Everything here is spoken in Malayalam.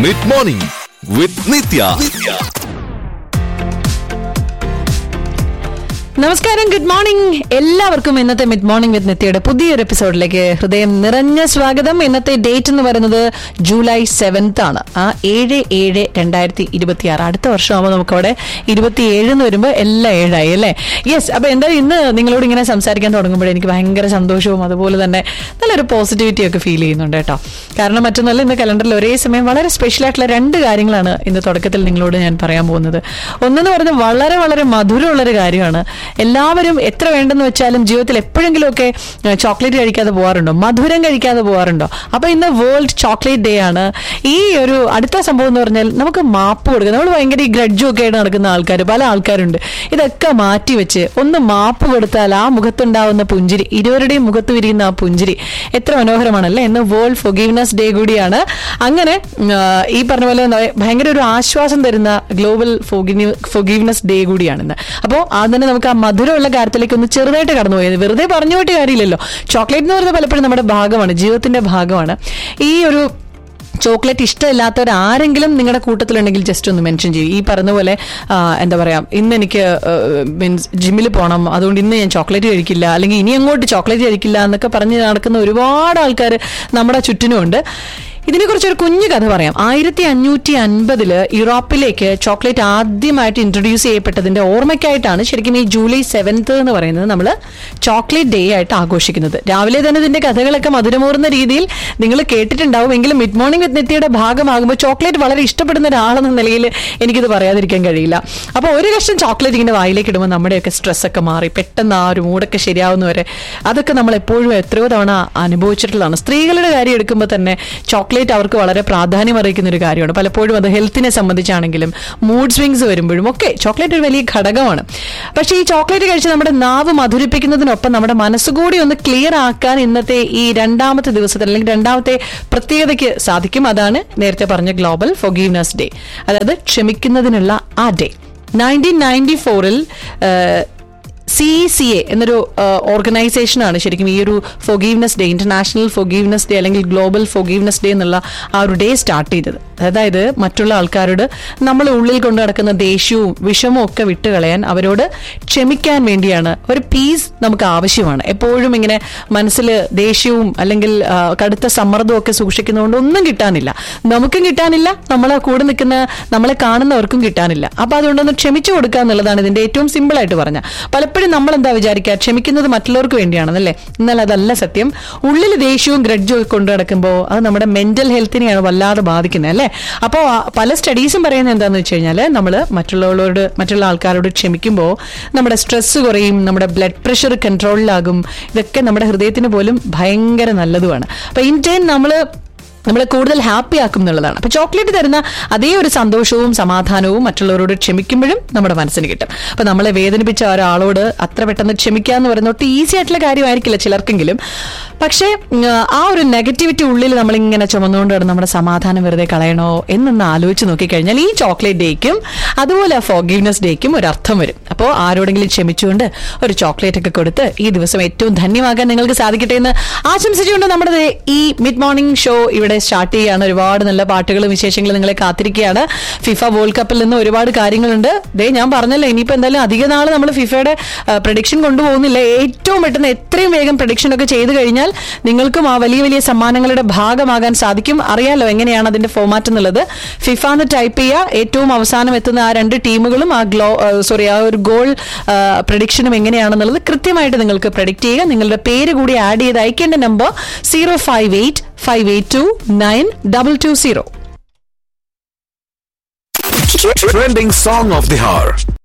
മിഡ് മോർണിംഗ് വിത്ത് നിത്യ നമസ്കാരം ഗുഡ് മോർണിംഗ് എല്ലാവർക്കും ഇന്നത്തെ മിഡ് മോർണിംഗ് വിത്ത് നിത്യയുടെ പുതിയൊരു എപ്പിസോഡിലേക്ക് ഹൃദയം നിറഞ്ഞ സ്വാഗതം ഇന്നത്തെ ഡേറ്റ് എന്ന് പറയുന്നത് ജൂലൈ സെവൻത്ത് ആണ് ആ ഏഴ് ഏഴ് രണ്ടായിരത്തി ഇരുപത്തി ആറ് അടുത്ത വർഷമാകുമ്പോൾ നമുക്കവിടെ ഇരുപത്തി ഏഴ് എന്ന് വരുമ്പോൾ എല്ലാം ഏഴായി അല്ലേ യെസ് അപ്പൊ എന്തായാലും ഇന്ന് നിങ്ങളോട് ഇങ്ങനെ സംസാരിക്കാൻ തുടങ്ങുമ്പോൾ എനിക്ക് ഭയങ്കര സന്തോഷവും അതുപോലെ തന്നെ നല്ലൊരു പോസിറ്റിവിറ്റി ഒക്കെ ഫീൽ ചെയ്യുന്നുണ്ട് കേട്ടോ കാരണം മറ്റൊന്നല്ല ഇന്ന് കലണ്ടറിൽ ഒരേ സമയം വളരെ സ്പെഷ്യൽ ആയിട്ടുള്ള രണ്ട് കാര്യങ്ങളാണ് ഇന്ന് തുടക്കത്തിൽ നിങ്ങളോട് ഞാൻ പറയാൻ പോകുന്നത് ഒന്നെന്ന് പറഞ്ഞാൽ വളരെ വളരെ മധുരമുള്ളൊരു കാര്യമാണ് എല്ലാവരും എത്ര വേണ്ടെന്ന് വെച്ചാലും ജീവിതത്തിൽ എപ്പോഴെങ്കിലുമൊക്കെ ചോക്ലേറ്റ് കഴിക്കാതെ പോകാറുണ്ടോ മധുരം കഴിക്കാതെ പോകാറുണ്ടോ അപ്പൊ ഇന്ന് വേൾഡ് ചോക്ലേറ്റ് ഡേ ആണ് ഈ ഒരു അടുത്ത സംഭവം എന്ന് പറഞ്ഞാൽ നമുക്ക് മാപ്പ് കൊടുക്കുക നമ്മൾ ഭയങ്കര ഈ ഗ്രഡ്ജും ഒക്കെ ആയിട്ട് നടക്കുന്ന ആൾക്കാർ പല ആൾക്കാരുണ്ട് ഇതൊക്കെ മാറ്റി വെച്ച് ഒന്ന് മാപ്പ് കൊടുത്താൽ ആ മുഖത്തുണ്ടാവുന്ന പുഞ്ചിരി ഇരുവരുടെയും മുഖത്ത് വിരിയുന്ന ആ പുഞ്ചിരി എത്ര മനോഹരമാണല്ലേ ഇന്ന് വേൾഡ് ഫൊഗീവ്നെസ് ഡേ കൂടിയാണ് അങ്ങനെ ഉം, ആ, ഈ പറഞ്ഞ പോലെ എന്താ, ഭയങ്കര ഒരു ആശ്വാസം തരുന്ന ഗ്ലോബൽ ഫൊഗീവ്നെസ് ഡേ കൂടിയാണിന്ന് അപ്പോൾ അത് തന്നെ നമുക്ക് ആ മധുരമുള്ള കാര്യത്തിലേക്ക് ഒന്ന് ചെറുതായിട്ട് കടന്നു പോയത് വെറുതെ പറഞ്ഞു പോയിട്ട് കാര്യമില്ലല്ലോ ചോക്ലേറ്റ് എന്ന് പറയുന്നത് പലപ്പോഴും നമ്മുടെ ഭാഗമാണ് ജീവിതത്തിന്റെ ഭാഗമാണ് ഈ ഒരു ചോക്ലേറ്റ് ഇഷ്ടമില്ലാത്തവർ ആരെങ്കിലും നിങ്ങളുടെ കൂട്ടത്തിലുണ്ടെങ്കിൽ ജസ്റ്റ് ഒന്ന് മെൻഷൻ ചെയ്യും ഈ പറഞ്ഞ പോലെ ആ, എന്താ പറയാ ഇന്ന് എനിക്ക് മീൻസ് ജിമ്മിൽ പോകണം അതുകൊണ്ട് ഇന്ന് ഞാൻ ചോക്ലേറ്റ് കഴിക്കില്ല അല്ലെങ്കിൽ ഇനി അങ്ങോട്ട് ചോക്ലേറ്റ് കഴിക്കില്ല എന്നൊക്കെ പറഞ്ഞ് നടക്കുന്ന ഒരുപാട് ആൾക്കാർ നമ്മുടെ ചുറ്റിനുമുണ്ട് ഇതിനെക്കുറിച്ച് ഒരു കുഞ്ഞു കഥ പറയാം ആയിരത്തി അഞ്ഞൂറ്റി അൻപതില് യൂറോപ്പിലേക്ക് ചോക്ലേറ്റ് ആദ്യമായിട്ട് ഇൻട്രൊഡ്യൂസ് ചെയ്യപ്പെട്ടതിന്റെ ഓർമ്മയ്ക്കായിട്ടാണ് ശരിക്കും ഈ ജൂലൈ സെവൻത്ത് എന്ന് പറയുന്നത് നമ്മൾ ചോക്ലേറ്റ് ഡേ ആയിട്ട് ആഘോഷിക്കുന്നത് രാവിലെ തന്നെ ഇതിന്റെ കഥകളൊക്കെ മധുരമൂറുന്ന രീതിയിൽ നിങ്ങൾ കേട്ടിട്ടുണ്ടാവും എങ്കിലും മിഡ് മോർണിംഗ് വിത്ത് നിത്യയുടെ ഭാഗമാകുമ്പോൾ ചോക്ലേറ്റ് വളരെ ഇഷ്ടപ്പെടുന്ന ഒരാളെന്ന നിലയിൽ എനിക്കിത് പറയാതിരിക്കാൻ കഴിയില്ല അപ്പോൾ ഒരു കഷ്ണം ചോക്ലേറ്റ് ഇങ്ങനെ വായിലേക്ക് ഇടുമ്പോൾ നമ്മുടെയൊക്കെ സ്ട്രെസ് ഒക്കെ മാറി പെട്ടെന്ന് ആ ഒരു മൂടൊക്കെ ശരിയാവുന്നവരെ അതൊക്കെ നമ്മൾ എപ്പോഴും എത്രയോ തവണ അനുഭവിച്ചിട്ടുള്ളതാണ് സ്ത്രീകളുടെ കാര്യം എടുക്കുമ്പോൾ തന്നെ ചോക്ലേറ്റ് അവർക്ക് വളരെ പ്രാധാന്യം അറിയിക്കുന്ന ഒരു കാര്യമാണ് പലപ്പോഴും അത് ഹെൽത്തിനെ സംബന്ധിച്ചാണെങ്കിലും മൂഡ് സ്വിങ്സ് വരുമ്പോഴും ഒക്കെ ചോക്ലേറ്റ് ഒരു വലിയ ഘടകമാണ് പക്ഷേ ഈ ചോക്ലേറ്റ് കഴിച്ച് നമ്മുടെ നാവ് മധുരിപ്പിക്കുന്നതിനൊപ്പം നമ്മുടെ മനസ്സുകൂടി ഒന്ന് ക്ലിയർ ആക്കാൻ ഇന്നത്തെ ഈ രണ്ടാമത്തെ ദിവസത്തിൽ അല്ലെങ്കിൽ രണ്ടാമത്തെ പ്രത്യേകതയ്ക്ക് സാധിക്കും അതാണ് നേരത്തെ പറഞ്ഞ ഗ്ലോബൽ ഫൊഗീവ്നെസ് ഡേ അതായത് ക്ഷമിക്കുന്നതിനുള്ള ആ ഡേ നയൻറ്റീൻ നയൻറ്റി ഫോറിൽ സി സി എ എന്നൊരു ഓർഗനൈസേഷനാണ് ശരിക്കും ഈ ഒരു forgiveness day international forgiveness day അല്ലെങ്കിൽ ഗ്ലോബൽ ഫൊഗീവ്നെസ് ഡേ എന്നുള്ള ആ ഒരു ഡേ സ്റ്റാർട്ട് ചെയ്തത് അതായത് മറ്റുള്ള ആൾക്കാരോട് നമ്മൾ ഉള്ളിൽ കൊണ്ടു നടക്കുന്ന ദേഷ്യവും വിഷമവും ഒക്കെ വിട്ടുകളയാൻ അവരോട് ക്ഷമിക്കാൻ വേണ്ടിയാണ് ഒരു പീസ് നമുക്ക് ആവശ്യമാണ് എപ്പോഴും ഇങ്ങനെ മനസ്സിൽ ദേഷ്യവും അല്ലെങ്കിൽ ആ, കടുത്ത സമ്മർദ്ദവും ഒക്കെ സൂക്ഷിക്കുന്നതുകൊണ്ട് ഒന്നും കിട്ടാനില്ല നമുക്കും കിട്ടാനില്ല നമ്മളെ കൂടെ നിൽക്കുന്ന നമ്മളെ കാണുന്നവർക്കും കിട്ടാനില്ല അപ്പൊ അതുകൊണ്ടൊന്ന് ക്ഷമിച്ചു കൊടുക്കുക എന്നുള്ളതാണ് ഇതിന്റെ ഏറ്റവും സിമ്പിൾ ആയിട്ട് പറഞ്ഞ പലപ്പോഴും നമ്മൾ എന്താ വിചാരിക്കുക ക്ഷമിക്കുന്നത് മറ്റുള്ളവർക്ക് വേണ്ടിയാണെന്നല്ലേ എന്നാൽ അതല്ല സത്യം ഉള്ളിൽ ദേഷ്യവും ഗ്രഡ്ജും ഒക്കെ കൊണ്ടു നടക്കുമ്പോൾ അത് നമ്മുടെ മെന്റൽ ഹെൽത്തിനെയാണ് വല്ലാതെ ബാധിക്കുന്നത് അല്ലേ അപ്പോൾ പല സ്റ്റഡീസും പറയുന്നത് എന്താന്ന് വെച്ച് കഴിഞ്ഞാൽ നമ്മൾ മറ്റുള്ളവരോട് മറ്റുള്ള ആൾക്കാരോട് ക്ഷമിക്കുമ്പോൾ നമ്മുടെ സ്ട്രെസ് കുറയും നമ്മുടെ ബ്ലഡ് പ്രഷർ കൺട്രോളിലാകും ഇതൊക്കെ നമ്മുടെ ഹൃദയത്തിന് പോലും ഭയങ്കര നല്ലതുമാണ് അപ്പൊ ഇൻ ടൈം നമ്മൾ നമ്മളെ കൂടുതൽ ഹാപ്പി ആക്കും എന്നുള്ളതാണ് അപ്പൊ ചോക്ലേറ്റ് തരുന്ന അതേ ഒരു സന്തോഷവും സമാധാനവും മറ്റുള്ളവരോട് ക്ഷമിക്കുമ്പോഴും നമ്മുടെ മനസ്സിന് കിട്ടും അപ്പൊ നമ്മളെ വേദനിപ്പിച്ച ഒരാളോട് അത്ര പെട്ടെന്ന് ക്ഷമിക്കുക എന്ന് പറയുന്നത് ഒട്ടും ഈസി ആയിട്ടുള്ള കാര്യമായിരിക്കില്ല ചിലർക്കെങ്കിലും പക്ഷേ ഉം, ആ ഒരു നെഗറ്റിവിറ്റി ഉള്ളിൽ നമ്മളിങ്ങനെ ചുമന്നുകൊണ്ട് കിടന്ന് നമ്മുടെ സമാധാനം വെറുതെ കളയണോ എന്നൊന്ന് ആലോചിച്ച് നോക്കിക്കഴിഞ്ഞാൽ ഈ ചോക്ലേറ്റ് ഡേക്കും അതുപോലെ ഫോഗീവ്നെസ് ഡേക്കും ഒരു അർത്ഥം വരും അപ്പോൾ ആരോടെങ്കിലും ക്ഷമിച്ചുകൊണ്ട് ഒരു ചോക്ലേറ്റ് ഒക്കെ കൊടുത്ത് ഈ ദിവസം ഏറ്റവും ധന്യമാകാൻ നിങ്ങൾക്ക് സാധിക്കട്ടെ എന്ന് ആശംസിച്ചുകൊണ്ട് നമ്മുടെ ദേ ഈ മിഡ് മോർണിംഗ് ഷോ ഇവിടെ സ്റ്റാർട്ട് ചെയ്യുകയാണ് ഒരുപാട് നല്ല പാട്ടുകളും വിശേഷങ്ങളും നിങ്ങളെ കാത്തിരിക്കുകയാണ് ഫിഫ വേൾഡ് കപ്പിൽ നിന്ന് ഒരുപാട് കാര്യങ്ങളുണ്ട് ദേ ഞാൻ പറഞ്ഞല്ലോ ഇനിയിപ്പോൾ എന്തായാലും അധിക നാൾ നമ്മൾ ഫിഫയുടെ പ്രഡിക്ഷൻ കൊണ്ടുപോകുന്നില്ല ഏറ്റവും പെട്ടെന്ന് എത്രയും വേഗം പ്രഡിക്ഷൻ ഒക്കെ ചെയ്തു കഴിഞ്ഞാൽ നിങ്ങൾക്കും ആ വലിയ വലിയ സമ്മാനങ്ങളുടെ ഭാഗമാകാൻ സാധിക്കും അറിയാലോ എങ്ങനെയാണ് അതിന്റെ ഫോമാറ്റ് എന്നുള്ളത് ഫിഫ എന്ന് ടൈപ്പ് ചെയ്യുക ഏറ്റവും അവസാനം എത്തുന്ന ആ രണ്ട് ടീമുകളും ആ ഗ്ലോ സോറി ആ ഒരു ഗോൾ പ്രഡിക്ഷനും എങ്ങനെയാണെന്നുള്ളത് കൃത്യമായിട്ട് നിങ്ങൾക്ക് പ്രഡിക്റ്റ് ചെയ്യുക നിങ്ങളുടെ പേര് കൂടി ആഡ് ചെയ്ത് അയക്കേണ്ട number zero five eight five eight two nine double two zero trending song of the hour